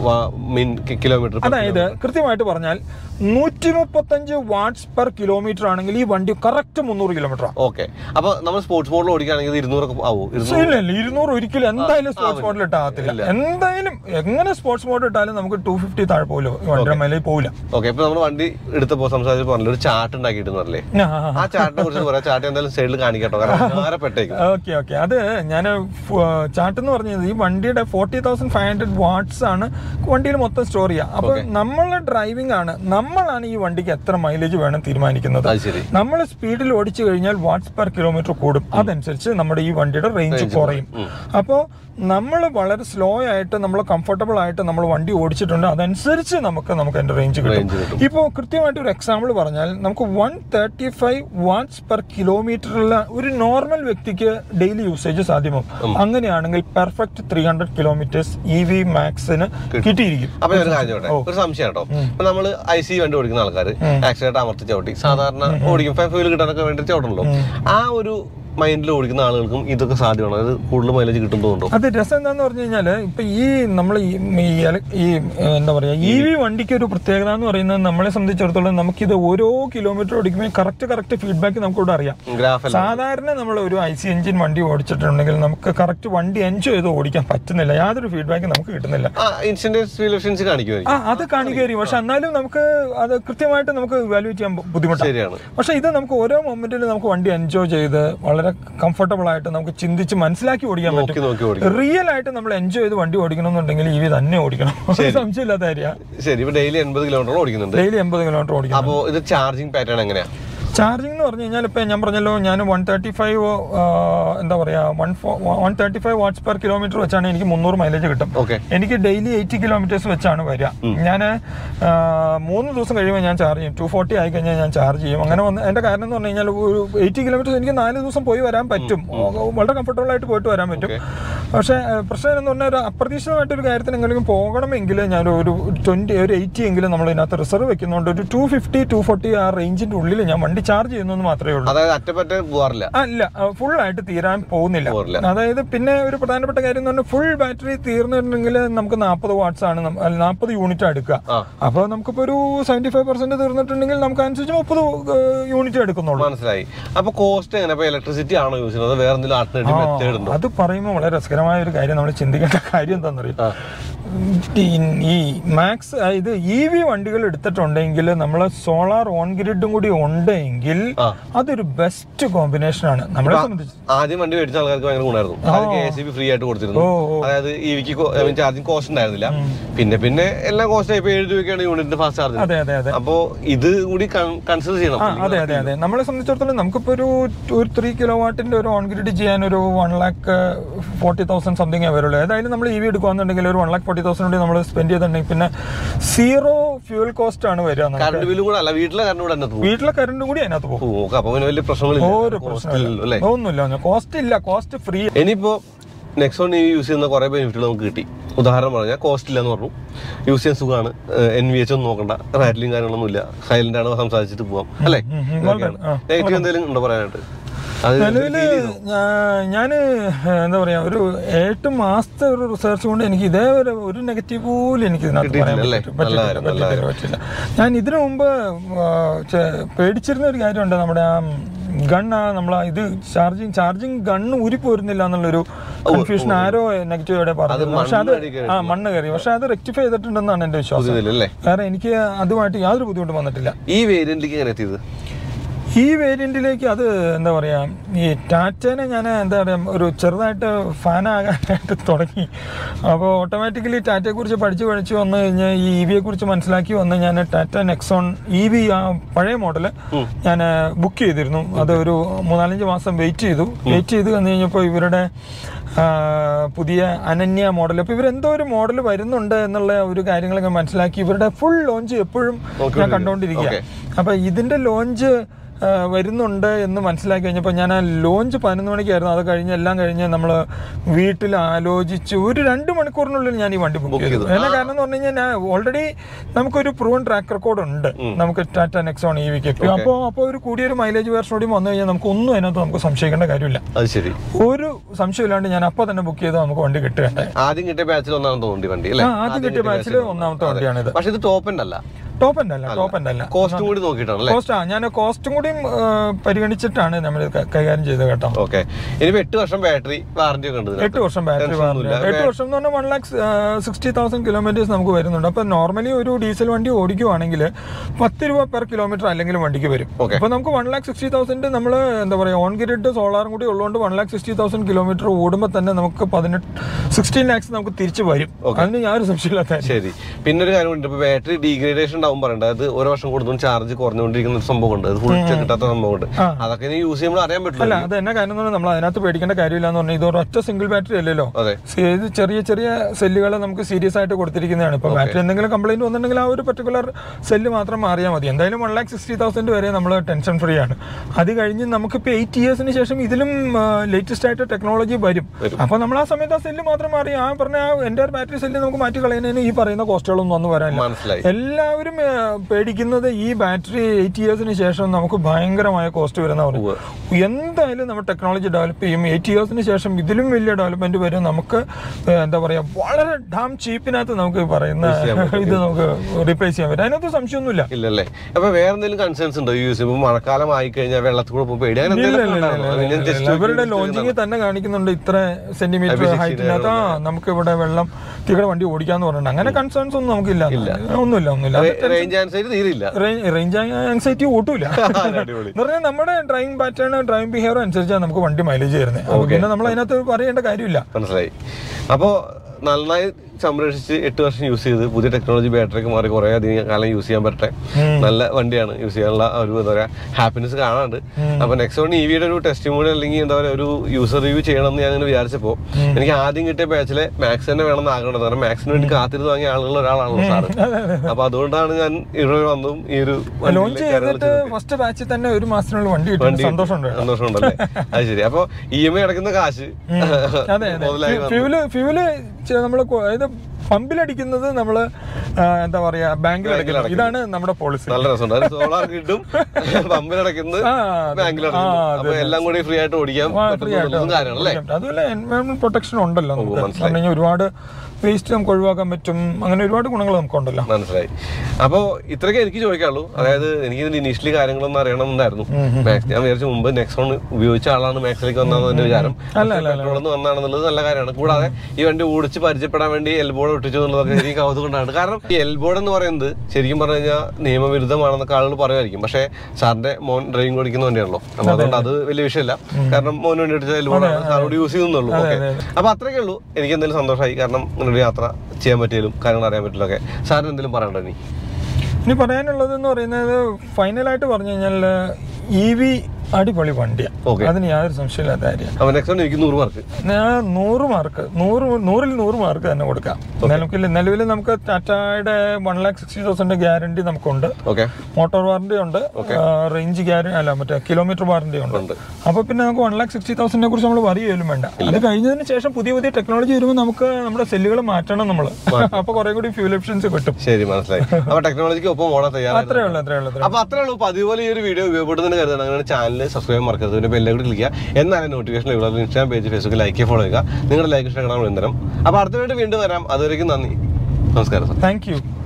മീൻ കിലോമീറ്റർ അതായത് കൃത്യമായിട്ട് പറഞ്ഞാൽ നൂറ്റി മുപ്പത്തഞ്ച് വാട്ട്സ് പെർ കിലോമീറ്റർ ആണെങ്കിൽ ഈ വണ്ടി കറക്റ്റ് മുന്നൂറ് കിലോമീറ്റർ ആണ് ഓക്കെ അപ്പൊ നമ്മൾ സ്പോർട്സ് മോഡിൽ ഓടിക്കുകയാണെങ്കിൽ ഇത് ഇരുന്നൂറൊക്കെ ആവും ഇരുന്നൂറ് ഇല്ല ഇല്ല ഇരുന്നൂറ് ഒരിക്കലും എന്തായാലും സ്പോർട്സ് മോഡിൽ ഇട്ടാകത്തില്ല എന്തായാലും എങ്ങനെ സ്പോർട്സ് മോഡ് ഇട്ടാലും നമുക്ക് ടു ഫിഫ്റ്റി താഴെ പോകില്ല വണ്ടിയുടെ മേലെ പോവില്ല ഓക്കെ ഇപ്പൊ നമ്മൾ വണ്ടി എടുത്തപ്പോ സംസാരിച്ച് പറഞ്ഞില്ല ഒരു ചാർട്ട് ഉണ്ടാക്കിയിട്ട് പറഞ്ഞില്ലേ ആ ചാർട്ടിനെ കുറിച്ച് പറയാം ചാർട്ട് എന്തായാലും സൈഡിൽ കാണിക്കട്ടോ കാരണം ആരപ്പെട്ടേക്കും ഓക്കെ ഓക്കെ അത് ഞാൻ ചാർട്ട് എന്ന് പറഞ്ഞത് ഈ വണ്ടിയുടെ forty thousand five hundred watts ആണ് വണ്ടിയിൽ മൊത്തം സ്റ്റോർ ചെയ്യുക അപ്പോൾ നമ്മളെ ഡ്രൈവിംഗ് ആണ് നമ്മളാണ് ഈ വണ്ടിക്ക് എത്ര മൈലേജ് വേണം തീരുമാനിക്കുന്നത് അത് ശരി നമ്മൾ സ്പീഡിൽ ഓടിച്ചു കഴിഞ്ഞാൽ വാട്ട്സ് പെർ കിലോമീറ്റർ കൂടും അതനുസരിച്ച് നമ്മുടെ ഈ വണ്ടിയുടെ റേഞ്ച് കുറയും അപ്പോൾ നമ്മൾ വളരെ സ്ലോ ആയിട്ട് നമ്മൾ കംഫർട്ടബിൾ ആയിട്ട് നമ്മൾ വണ്ടി ഓടിച്ചിട്ടുണ്ട് അതനുസരിച്ച് നമുക്ക് നമുക്ക് അതിന്റെ റേഞ്ച് കിട്ടും റേഞ്ച് കിട്ടും ഇപ്പോൾ കൃത്യമായിട്ട് ഒരു എക്സാമ്പിൾ പറഞ്ഞാൽ നമുക്ക് one thirty five watts per കിലോമീറ്ററിലുള്ള ഒരു നോർമൽ വ്യക്തിക്ക് ഡെയിലി യൂസേജ് സാധ്യമാവും അങ്ങനെയാണെങ്കിൽ perfect three hundred kilometres E V മാക്സിന് കിട്ടിയിരിക്കും അപ്പൊ ഞാൻ ഒരു കാര്യം ചോട്ടെ ഒരു സംശയം കേട്ടോ ഇപ്പൊ നമ്മള് ഐ സി വണ്ടി ഓടിക്കുന്ന ആൾക്കാർ ആക്സിഡന്റ് അമർത്തി ചവിട്ടി സാധാരണ ഓടിക്കും ഫ്യൂൽ കിട്ടാനൊക്കെ വേണ്ടി ചവിട്ടണല്ലോ ആ ഒരു മൈൻഡിൽ ഓടിക്കുന്ന ആളുകൾക്കും ഇതൊക്കെ സാധ്യമാണ് അത് കൂടുതൽ മൈലേജ് കിട്ടും തോന്നുന്നുണ്ടോ അത് രസം എന്താന്ന് പറഞ്ഞു കഴിഞ്ഞാല് ഇപ്പൊ ഈ നമ്മൾ ഈ ഈ എല- ഈ ഏഹ്, എന്താ പറയാ ഇ വി വണ്ടിക്ക് ഒരു പ്രത്യേകത എന്ന് പറയുന്നത് നമ്മളെ സംബന്ധിച്ചിടത്തോളം നമുക്കിത് ഓരോ കിലോമീറ്റർ ഓടിക്കുമ്പോൾ കറക്റ്റ് കറക്റ്റ് ഫീഡ്ബാക്ക് നമുക്കിവിടെ അറിയാം ഗ്രാഫ് സാധാരണ നമ്മൾ ഒരു ഐ സി എഞ്ചിൻ വണ്ടി ഓടിച്ചിട്ടുണ്ടെങ്കിൽ നമുക്ക് കറക്റ്റ് വണ്ടി എൻജോയ് ചെയ്ത് ഓടിക്കാൻ പറ്റുന്നില്ല യാതൊരു ഫീഡ്ബാക്ക് നമുക്ക് കിട്ടുന്നില്ല ആ ഇൻസ്റ്റന്റ് ഫീൽ എഫിഷ്യൻസി കാണിക്കുമായിരിക്കും ആ അത് കാണിക്കുകയായിരിക്കും പക്ഷെ എന്നാലും നമുക്ക് അത് കൃത്യമായിട്ട് നമുക്ക് വാല്യൂറ്റ് ചെയ്യാൻ ബു- ബുദ്ധിമുട്ടാണ് ശരിയാണ് പക്ഷെ ഇത് നമുക്ക് ഓരോ മൊമെന്റിലും നമുക്ക് വണ്ടി എൻജോയ് ചെയ്ത് വളരെ കംഫർട്ടബിൾ ആയിട്ട് നമുക്ക് ചിന്തിച്ച് മനസ്സിലാക്കി ഓടിക്കാൻ പറ്റും നോക്കി നോക്കി ഓടിക്കും റിയൽ ആയിട്ട് നമ്മൾ എൻജോയ് ചെയ്ത് വണ്ടി ഓടിക്കണമെന്നുണ്ടെങ്കിൽ ഈ വി തന്നെ ഓടിക്കണം ഒരു സംശയമില്ലാത്ത കാര്യം ശരി ഇപ്പൊ ഡെയിലി എൺപത് കിലോമീറ്റർ ഓടിക്കുന്നുണ്ട് ഡെയിലി എൺപത് കിലോമീറ്റർ ഓടിക്കണം അപ്പോ ഇത് ചാർജിങ് പാറ്റേൺ എങ്ങനെയാ ചാർജിങ് എന്ന് പറഞ്ഞു കഴിഞ്ഞാൽ ഇപ്പം ഞാൻ പറഞ്ഞല്ലോ ഞാൻ വൺ തേർട്ടി ഫൈവ് എന്താ പറയുക one one thirty five watts per kilometre വെച്ചാണ് എനിക്ക് മുന്നൂറ് മൈലേജ് കിട്ടും ഓക്കെ എനിക്ക് ഡെയിലി എയ്റ്റി കിലോമീറ്റേഴ്സ് വെച്ചാണ് വരിക ഞാൻ മൂന്ന് ദിവസം കഴിയുമ്പോൾ ഞാൻ ചാർജ് ചെയ്യും ടു ഫോർട്ടി ആയി കഴിഞ്ഞാൽ ഞാൻ ചാർജ് ചെയ്യും അങ്ങനെ വന്ന് എൻ്റെ കാരണം എന്ന് പറഞ്ഞു കഴിഞ്ഞാൽ ഒരു എയ്റ്റി കിലോമീറ്റേഴ്സ് എനിക്ക് നാല് ദിവസം പോയി വരാൻ പറ്റും വളരെ കംഫർട്ടബിൾ ആയിട്ട് പോയിട്ട് വരാൻ പറ്റും പക്ഷേ ഏഹ്, പ്രശ്നം എന്ന് പറഞ്ഞാൽ ഒരു അപ്രതീക്ഷിതമായിട്ടൊരു കാര്യത്തിന് എങ്ങനെയും പോകണമെങ്കിൽ ഞാൻ ഒരു ട്വൻറ്റി ഒരു എയ്റ്റി എങ്കിലും നമ്മൾ ഇതിനകത്ത് റിസർവ് വെക്കുന്നുണ്ട് ഒരു ടു ഫിഫ്റ്റി ടു ഫോർട്ടി ആ റേഞ്ചിൻ്റെ ഉള്ളിൽ ഞാൻ വണ്ടി വേണ്ടി ചാർജ് ചെയ്യുന്നു മാത്രമേ ഉള്ളൂ അതായത് അറ്റപ്പറ്റ പോകാറില്ല അല്ല ഫുൾ ആയിട്ട് തീരാൻ പോകുന്നില്ല പോറില്ല. അതായത് പിന്നെ ഒരു പ്രധാനപ്പെട്ട കാര്യം എന്ന് പറഞ്ഞാൽ ഫുൾ ബാറ്ററി തീർന്നിട്ടുണ്ടെങ്കിൽ നമുക്ക് നാൽപ്പത് വാട്ട്സ് ആണ് നാൽപ്പത് യൂണിറ്റ് എടുക്കുക ആ. അപ്പോൾ നമുക്കിപ്പോൾ ഒരു സെവൻറ്റി ഫൈവ് പെർസെന്റ് തീർന്നിട്ടുണ്ടെങ്കിൽ നമുക്ക് അനുസരിച്ച് മുപ്പത് യൂണിറ്റ് എടുക്കുന്നുള്ളൂ മനസ്സിലായി അപ്പൊ കോസ്റ്റ് എങ്ങനെ ഇപ്പൊ ഇലക്ട്രിസിറ്റി ആണോ യൂസ് ചെയ്യുന്നത് വേറെ എന്തെങ്കിലും ആൾട്ടർനേറ്റീവ് മെത്തേഡ് ഉണ്ടോ അത് പറയുമ്പോൾ വളരെ രസകരമായ ഒരു കാര്യം നമ്മൾ ചിന്തിക്കേണ്ട കാര്യം എന്താണെന്നറിയാം ആ. ഈ ഈ മാക്സ് ഇത് ഇ വി വണ്ടികൾ എടുത്തിട്ടുണ്ടെങ്കിൽ നമ്മൾ സോളാർ ഓൺ ഗ്രിഡും കൂടി ഉണ്ടെങ്കിൽ ആ. അതൊരു ബെസ്റ്റ് കോമ്പിനേഷൻ ആണ് നമ്മളെ സംബന്ധിച്ച് ആദ്യം വണ്ടി മേടിച്ച ആൾക്കാർക്ക് ഭയങ്കര ഗുണമായിരുന്നു അത് കെ എസ് ബി ഫ്രീ ആയിട്ട് കൊടുത്തിരുന്നു ഓ, ഓ. അതായത് ഇ വിക്ക് ചാർജിങ് കോസ്റ്റ് ഉണ്ടായിരുന്നില്ല പിന്നെ പിന്നെ എല്ലാം കോസ്റ്റ് ആയി ഇപ്പൊ ഏഴ് രൂപയ്ക്കാണ് യൂണിറ്റിന് ഫാസ്റ്റ് ചാർജ് അതെ അതെ അതെ അപ്പോ ഇത് കൂടി കൺസിഡർ ചെയ്യണം ആ അതെ അതെ അതെ നമ്മളെ സംബന്ധിച്ചിടത്തോളം നമുക്കിപ്പോൾ ഒരു ഒരു ത്രീ കിലോ വാട്ടിന്റെ ഒരു ഓൺ ഗ്രിഡ് ചെയ്യാൻ ഒരു one lakh forty thousand something വരുള്ളൂ ഏതായാലും നമ്മൾ ഇ വി എടുക്കുകയാണെന്നുണ്ടെങ്കിൽ ഒരു വൺ ലാക്ക് ഫോർട്ടി തൗസൻഡ് കൂടി നമ്മൾ സ്പെൻഡ് ചെയ്തിട്ടുണ്ടെങ്കിൽ പിന്നെ സീറോ ഫ്യൂൽ കോസ്റ്റ് ആണ് വരിക നമുക്ക്. കറണ്ട് ബില്ലും കൂടെ അല്ല വീട്ടിലെ കറണ്ട് കൂടെ തന്നെ പോകും വീട്ടിലെ കറണ്ട് കൂടി അതിനകത്ത് പോകും ഓക്കെ അപ്പൊ പിന്നെ വലിയ പ്രശ്നങ്ങളില്ല ഒരു Cost പ്രശ്നമില്ല ഇല്ലല്ലോ, അല്ലേ ഒന്നുമില്ല കോസ്റ്റ് ഇല്ല കോസ്റ്റ് ഫ്രീ ഇനിയിപ്പോ നെക്സോൺ ഇ യൂസ് ചെയ്യുന്ന കുറെ ബെനിഫിറ്റുകൾ നമുക്ക് കിട്ടി ഉദാഹരണം പറഞ്ഞാൽ കോസ്റ്റ് ഇല്ല എന്ന് പറഞ്ഞു യൂസ് ചെയ്യാൻ സുഖമാണ് എൻ വി എച്ച് ഒന്നും നോക്കണ്ട റാറ്റ്ലിംഗ് കാര്യങ്ങളൊന്നും ഇല്ല സൈലന്റ് ആണ് സംസാരിച്ചിട്ട് പോവാം അല്ലേ വളരെ, ആ. നെഗറ്റീവ് എന്തെങ്കിലും ഉണ്ടോ പറയാനായിട്ട് അത് നിലവില് ഞാൻ എന്താ പറയാ ഒരു എട്ട് മാസത്തെ ഒരു റിസർച്ച് കൊണ്ട് എനിക്ക് ഇതേവരെ ഒരു നെഗറ്റീവ് പോലും എനിക്ക് ഇതിനകത്ത് പറയാൻ കിട്ടിയിട്ടില്ല, പറ്റി- അല്ലേ? നല്ല പറ്റിയിട്ടില്ല, കാര്യം, നല്ല പറ്റിയിട്ടില്ല, പറ്റില്ല ഞാൻ ഇതിനു മുമ്പ് ആ, ചെ- പേടിച്ചിരുന്ന ഒരു കാര്യമുണ്ട് നമ്മുടെ ആ ഗൺ ആ നമ്മളെ ഇത് ചാർജിങ് ചാർജിങ് ഗണ്ണ് ഊരി പോരുന്നില്ല എന്നുള്ളൊരു കൺഫ്യൂഷൻ ആരോ നെഗറ്റീവ് ഇവിടെ പറഞ്ഞത് പക്ഷെ അത് മണ്ണ് അടിക്കാൻ ആ മണ്ണ് കയറി പക്ഷെ അത് റെക്ടിഫൈ ചെയ്തിട്ടുണ്ടെന്നാണ് എന്റെ വിശ്വാസം പുതിയതല്ലേ കാരണം എനിക്ക് അതുമായിട്ട് യാതൊരു ബുദ്ധിമുട്ടും വന്നിട്ടില്ല ഈ വേരിയന്റിലേക്ക് എങ്ങനെ എത്തിയത് ഈ വേരിയന്റിലേക്ക് അത് എന്താ പറയാ ഈ ടാറ്റേനെ ഞാൻ എന്താ പറയാ ഒരു ചെറുതായിട്ട് ഫാനാകാനായിട്ട് തുടങ്ങി അപ്പോൾ ഓട്ടോമാറ്റിക്കലി ടാറ്റയെ കുറിച്ച് പഠിച്ച് പഠിച്ച് വന്നു കഴിഞ്ഞാൽ ഈ ഇ വിയെ കുറിച്ച് മനസ്സിലാക്കി വന്ന് ഞാൻ ടാറ്റ നെക്സോൺ ഇ വി ആ പഴയ മോഡൽ ഞാൻ ബുക്ക് ചെയ്തിരുന്നു അത് ഒരു മൂന്നാലഞ്ച് മാസം വെയിറ്റ് ചെയ്തു വെയിറ്റ് ചെയ്ത് വന്നു കഴിഞ്ഞപ്പോൾ ഇവരുടെ ആ, പുതിയ അനന്യ മോഡൽ അപ്പോൾ ഇവരെന്തോ ഒരു മോഡൽ വരുന്നുണ്ട് എന്നുള്ള ഒരു കാര്യങ്ങളൊക്കെ മനസ്സിലാക്കി ഇവരുടെ ഫുൾ ലോഞ്ച് എപ്പോഴും ഞാൻ കണ്ടുകൊണ്ടിരിക്കുക അപ്പോൾ ഇതിന്റെ ലോഞ്ച് ആ, വരുന്നുണ്ട് എന്ന് മനസ്സിലാക്കി കഴിഞ്ഞപ്പോൾ ഞാൻ ആ ലോഞ്ച് പതിനൊന്ന് മണിക്കായിരുന്നു അത് കഴിഞ്ഞ് എല്ലാം കഴിഞ്ഞ് നമ്മൾ വീട്ടിൽ ആലോചിച്ച് ഒരു രണ്ട് മണിക്കൂറിനുള്ളിൽ ഞാൻ ഈ വണ്ടി ബുക്ക് ചെയ്തു എന്നാ കാരണം എന്ന് പറഞ്ഞു കഴിഞ്ഞാൽ ഞാൻ ഓൾറെഡി നമുക്കൊരു പ്രൂവൺ ട്രാക്ക് റെക്കോർഡ് ഉണ്ട് നമുക്ക് ടാറ്റ നെക്സോൺ ഇ വിക്ക് അപ്പോൾ അപ്പോൾ ഒരു കൂടിയൊരു മൈലേജ് വേർഷൻ കൂടി വന്നു കഴിഞ്ഞാൽ നമുക്ക് ഒന്നും അതിനകത്ത് നമുക്ക് സംശയിക്കേണ്ട കാര്യമില്ല അത് ശരി ഒരു സംശയമില്ലാണ്ട് ഞാൻ അപ്പോൾ തന്നെ ബുക്ക് ചെയ്ത് നമുക്ക് വണ്ടി കിട്ടുകയുണ്ടായി ആദ്യം കിട്ടിയ ബാച്ചിൽ ഒന്നാമത് തോന്നി വണ്ടി അല്ലേ ആ ആദ്യം കിട്ടിയ ബാച്ചിൽ ഒന്നാമത്തെ വണ്ടിയാണിത് പക്ഷെ ഇത് ടോപ്പ് എൻഡ് അല്ല ടോപ്പ് എൻഡ് അല്ല ടോപ്പ് എൻഡ് അല്ല കോസ്റ്റും കൂടി നോക്കിയിട്ടാണ് അല്ലേ കോസ്റ്റ് ആ ഞാൻ കോസ്റ്റും കൂടിയും ആ, പരിഗണിച്ചിട്ടാണ് നമ്മൾ കൈകാര്യം ചെയ്തത് കേട്ടോ ഓക്കെ ഇനിയിപ്പോ എട്ട് വർഷം ബാറ്ററി വാറന്റി ഒക്കെ ഉണ്ട് ഇതിനകത്ത്. എട്ട് വർഷം ബാറ്ററി Tension ഒന്നുമില്ല. എട്ട് വർഷം എന്ന് പറഞ്ഞാൽ one lakh sixty thousand kilometres നമുക്ക് വരുന്നുണ്ട് അപ്പൊ നോർമലി ഒരു ഡീസൽ വണ്ടി ഓടിക്കുവാണെങ്കിൽ പത്ത് രൂപ പെർ കിലോമീറ്റർ അല്ലെങ്കിൽ വണ്ടിക്ക് വരും Okay. അപ്പൊ നമുക്ക് വൺ ലാക്ക് സിക്സ്റ്റി തൗസൻഡ് നമ്മൾ എന്താ പറയുക ഓൺ ഗ്രിഡ് സോളാറും കൂടി ഉള്ളതുകൊണ്ട് one lakh sixty thousand kilometre ഓടുമ്പോൾ തന്നെ നമുക്ക് പതിനെട്ട് സിക്സ്റ്റീൻ ലാക്സ് നമുക്ക് തിരിച്ചു വരും അതിന് ഞാനൊരു സംശയമില്ലാത്ത കാര്യം. ശരി പിന്നെ ഒരു കാര്യം ഉണ്ട് ഇപ്പൊ ബാറ്ററി ഡീഗ്രേഡേഷൻ ഉണ്ടാവും പറയണ്ട അത് ഓരോ വർഷം കൂടുന്നു ചാർജ് കുറഞ്ഞുകൊണ്ടിരിക്കുന്ന ഒരു സംഭവം ഉണ്ട് അത് ഫുൾ കിട്ടാത്ത സംഭവം ഉണ്ട് ആ. അതൊക്കെ ഇനി യൂസ് ചെയ്യുമ്പോൾ അറിയാൻ അല്ല പറ്റില്ല അത് എന്നാ കാര്യം എന്ന് പറഞ്ഞാൽ നമ്മൾ അതിനകത്ത് പേടിക്കേണ്ട കാര്യമില്ല എന്ന് പറഞ്ഞാൽ ഇത് ഒരൊറ്റ സിംഗിൾ ബാറ്ററി അല്ലല്ലോ അതെ സി- ഇത് ചെറിയ ചെറിയ സെല്ലുകൾ നമുക്ക് സീരിയസ് ആയിട്ട് കൊടുത്തിരിക്കുന്നതാണ് ഇപ്പൊ ബാറ്ററി എന്തെങ്കിലും കംപ്ലൈന്റ് വന്നിട്ടുണ്ടെങ്കിൽ ആ ഒരു പർട്ടിക്കുലർ സെല്ല് മാത്രം മാറിയാൽ മതി എന്തായാലും വൺ ലാക്ക് സിക്സ്റ്റി തൗസൻഡ് വരെ നമ്മൾ ടെൻഷൻ ഫ്രീ ആണ് അത് കഴിഞ്ഞ് നമുക്കിപ്പോൾ എയ്റ്റ് ഇയേഴ്സിന് ശേഷം ഇതിലും ലേറ്റസ്റ്റ് ആയിട്ട് ടെക്നോളജി വരും അപ്പോൾ നമ്മൾ ആ സമയത്ത് ആ സെല്ല് മാത്രം മാറി ആ പറഞ്ഞ ആ എൻ്റെ ബാറ്ററി സെല്ല് നമുക്ക് മാറ്റി കളയുന്നതിന് ഈ പറയുന്ന കോസ്റ്റുകളൊന്നും വന്നു വരാനില്ല മനസ്സിലായി എല്ലാവരും ആ, പേടിക്കുന്നത് ഈ ബാറ്ററി എയ്റ്റ് ഇയേഴ്സിന് ശേഷം നമുക്ക് ഭയങ്കരമായ കോസ്റ്റ് വരുന്ന പറയും ഉവ്വ്. എന്തായാലും നമ്മൾ ടെക്നോളജി ഡെവലപ്പ് ചെയ്യും എയ്റ്റ് ഇയേഴ്സിന് ശേഷം ഇതിലും വലിയ ഡെവലപ്മെന്റ് വരും നമുക്ക് ഏ, എന്താ പറയാ വളരെ ഡാം ചീപ്പിനകത്ത് നമുക്ക് ഈ പറയുന്ന ഇത് നമുക്ക് റീപ്ലേസ് ചെയ്യാൻ പറ്റും അതിനകത്ത് സംശയമൊന്നുമില്ല ഇല്ലല്ലേ അപ്പൊ വേറെ എന്തെങ്കിലും കൺസേൺസ് ഉണ്ടോ യൂസ് ചെയ്യുമ്പോൾ മഴക്കാലം ആയി കഴിഞ്ഞാൽ വെള്ളത്തിൽ കൂടെ പോകുമ്പോൾ പേടി അങ്ങനെ ഇല്ല, എന്തെങ്കിലും ഇല്ല, ഇല്ല, ഉണ്ടായിരുന്നോ? ഇല്ല, ഞാൻ ഇല്ല, just ഇല്ല. ഇവരുടെ curious ലോഞ്ചിങ് തന്നെ കാണിക്കുന്നുണ്ട് ഇത്ര സെന്റിമീറ്റർ Efficiency ഹൈറ്റിനകത്ത് ആ നമുക്ക് ഇവിടെ വെള്ളം തീരെ വണ്ടി ഓടിക്കാന്ന് പറഞ്ഞിട്ടുണ്ട് അങ്ങനെ കൺസേൺസ് ഒന്നും നമുക്കില്ല ഒന്നുമില്ല ഒന്നുമില്ല റേഞ്ച് ആൻസൈഡ് തീരില്ല റേഞ്ച് ആൻസൈറ്റി ഒട്ടൂല അടിപൊളി എന്ന് പറഞ്ഞാൽ നമ്മുടെ ഡ്രൈവിംഗ് പാറ്റേൺ ഡ്രൈവിംഗ് ബിഹേവിയർ അനുസരിച്ചാണ് നമുക്ക് വണ്ടി മൈലേജ് തരുന്നത് അപ്പൊ പിന്നെ നമ്മൾ അതിനകത്ത് പറയേണ്ട കാര്യമില്ല മനസ്സിലായി അപ്പോ നന്നായി സംരക്ഷിച്ച് എട്ട് വർഷം യൂസ് ചെയ്ത് പുതിയ ടെക്നോളജി ബാറ്ററി ഒക്കെ മാറി കുറെ അധികം കാലം യൂസ് ചെയ്യാൻ പറ്റട്ടെ നല്ല വണ്ടിയാണ് യൂസ് ചെയ്യാനുള്ള ഒരു എന്താ പറയാ ഹാപ്പിനെസ് കാണാനുണ്ട് അപ്പൊ നെക്സ്റ്റ് വൺ ഇവിയുടെ ഒരു ടെസ്റ്റിമോണി അല്ലെങ്കിൽ എന്താ പറയാ ഒരു യൂസർ റിവ്യൂ ചെയ്യണം എന്ന് ഞാൻ ഇങ്ങനെ വിചാരിച്ചപ്പോ എനിക്ക് ആദ്യം കിട്ടിയ ബാച്ചിലെ മാക്സ് തന്നെ വേണം എന്ന് ആഗ്രഹമുണ്ട് കാരണം മാക്സിന് വേണ്ടി കാത്തിരുന്ന് വാങ്ങിയ ആളുകളിൽ ഒരാളാണല്ലോ സാറ് അപ്പൊ അതുകൊണ്ടാണ് ഞാൻ ഇവിടെ വന്നും ഈ ഒരു ലോഞ്ച് ചെയ്തിട്ട് ഫസ്റ്റ് ബാച്ചിൽ തന്നെ ഒരു മാസത്തിനുള്ളിൽ വണ്ടി കിട്ടും സന്തോഷമുണ്ട് സന്തോഷമുണ്ടല്ലേ അത് ശരി അപ്പൊ ഇ എം ഐ അടക്കുന്ന കാശ് അതെ അതെ മുതലായി വന്നു. ഫ്യൂല് ഫ്യൂല് നമ്മൾ അതായത് പമ്പിലടിക്കുന്നത് നമ്മൾ എന്താ പറയാ ബാങ്കിൽ അടയ്ക്കുന്നത് ഇതാണ് നമ്മുടെ പോളിസി നല്ല രസമുണ്ട് സോളാർ കിട്ടും പമ്പിലടക്കുന്നത് ആ, ബാങ്കിൽ ആ, അപ്പൊ എല്ലാം കൂടി ഫ്രീ ആയിട്ട് ഓടിക്കാൻ ഫ്രീ പറ്റുന്ന കാര്യമാണ് അല്ലേ അതുപോലെ എൻവയോൺമെന്റ് പ്രൊട്ടക്ഷൻ ഉണ്ടല്ലോ നമുക്ക് മനസ്സിലായി. കാരണം ഒരുപാട് വേസ്റ്റ് നമുക്ക് ഒഴിവാക്കാൻ പറ്റും അങ്ങനെ ഒരുപാട് ഗുണങ്ങൾ നമുക്കുണ്ടല്ലോ മനസ്സിലായി അപ്പോ ഇത്രയൊക്കെ എനിക്ക് ചോദിക്കാനുള്ളൂ അതായത് എനിക്ക് ഇതിന്റെ ഇനീഷ്യലി കാര്യങ്ങളൊന്നും അറിയണമെന്നുണ്ടായിരുന്നു മാക്സ് ഞാൻ വിചാരിച്ച മുമ്പ് നെക്സോൺ ഉപയോഗിച്ച ആളാണ് മാക്സിലേക്ക് വന്നതെന്ന് എന്റെ വിചാരം അല്ല, അല്ല, പെട്രോൾ നിന്ന് വന്നാണെന്നുള്ളത് നല്ല കാര്യമാണ് കൂടാതെ ഈ വണ്ടി ഓടിച്ച് പരിചയപ്പെടാൻ വേണ്ടി എൽബോർഡ് ഒട്ടിച്ചു എന്നുള്ളതൊക്കെ എനിക്ക് കൗതുകം കൊണ്ടാണ് കാരണം ഈ എൽബോർഡ് എന്ന് പറയുന്നത് ശരിക്കും പറഞ്ഞു കഴിഞ്ഞാൽ നിയമവിരുദ്ധമാണെന്നൊക്കെ ആളുകൾ പറയുമായിരിക്കും പക്ഷേ സാറിന്റെ മോൻ ഡ്രൈവിംഗ് ഓടിക്കുന്ന വണ്ടിയാണല്ലോ അപ്പൊ അതുകൊണ്ട് അത് വലിയ വിഷയമല്ല കാരണം മോന് വേണ്ടി അടിച്ച എൽബോർഡാണ് സാറോട് യൂസ് ചെയ്യുന്നുള്ളൂ ഓക്കെ അപ്പൊ അത്രയൊക്കെ ഉള്ളൂ എനിക്ക് എന്തെങ്കിലും സന്തോഷമായി കാരണം ഇങ്ങനെ ഒരു യാത്ര ചെയ്യാൻ പറ്റിയാലും കാര്യങ്ങൾ അറിയാൻ പറ്റില്ലൊക്കെ സാറിന് എന്തെങ്കിലും പറയണ്ടോ നീ ഇനി പറയാനുള്ളത് എന്ന് പറയുന്നത് ഫൈനലായിട്ട് പറഞ്ഞു കഴിഞ്ഞാൽ ഇ വി അടിപൊളി വണ്ടിയാണ് Okay. അതിന് യാതൊരു സംശയമില്ലാത്ത കാര്യം അപ്പൊ നെക്സ്റ്റ് എനിക്ക് നൂറ് മാർക്ക് ഞാൻ നൂറ് മാർക്ക് നൂറ് നൂറിൽ നൂറ് മാർക്ക് തന്നെ കൊടുക്കാം നമുക്ക് നിലവിൽ നമുക്ക് ടാറ്റയുടെ one lakh sixty thousand guarantee നമുക്കുണ്ട് ഓക്കെ മോട്ടോർ വാറണ്ടി ഉണ്ട് റേഞ്ച് ഗ്യാരണ്ടി അല്ല മറ്റേ കിലോമീറ്റർ വാറണ്ടി ഉണ്ട് ഉണ്ട് അപ്പൊ പിന്നെ നമുക്ക് വൺ ലാക്ക് സിക്സ്റ്റി തൗസൻഡിനെ കുറിച്ച് നമ്മൾ പറയുകയും വേണ്ട അത് കഴിഞ്ഞതിന് ശേഷം പുതിയ പുതിയ ടെക്നോളജി വരുമ്പോൾ നമുക്ക് നമ്മുടെ സെല്ലുകൾ മാറ്റണം നമ്മൾ അപ്പൊ കുറെ കൂടി ഫ്യൂൽ എഫിഷ്യൻസി കിട്ടും ശരി മനസ്സിലായി അപ്പൊ ടെക്നോളജിക്ക് ഒപ്പം ഓടാൻ തയ്യാറായി അത്രേ ഉള്ളൂ അത്രേ ഉള്ളൂ അത്രേ അപ്പൊ അത്രേ ഉള്ളൂ അപ്പൊ അതുപോലെ ഈ ഒരു വീഡിയോ ഉപയോഗപ്പെടുന്നതിന് കരുതണം അങ്ങനെ ചാനൽ സബ്സ്ക്രൈബ് മറക്കരുത് പിന്നെ ബെല്ലെ കൂടി ക്ലിക്ക് ചെയ്യുക എന്നാലും നോട്ടിഫിക്കേഷൻ ഇവിടെ Instagram page Facebook like follow ചെയ്യുക നിങ്ങളുടെ ലൈക്ക് ഇഷ്ടം കാണാൻ തരാം അപ്പൊ അടുത്ത വീണ്ടും വീണ്ടും വരാം അതുവരെയും നന്ദി നമസ്കാരം സാർ താങ്ക് യു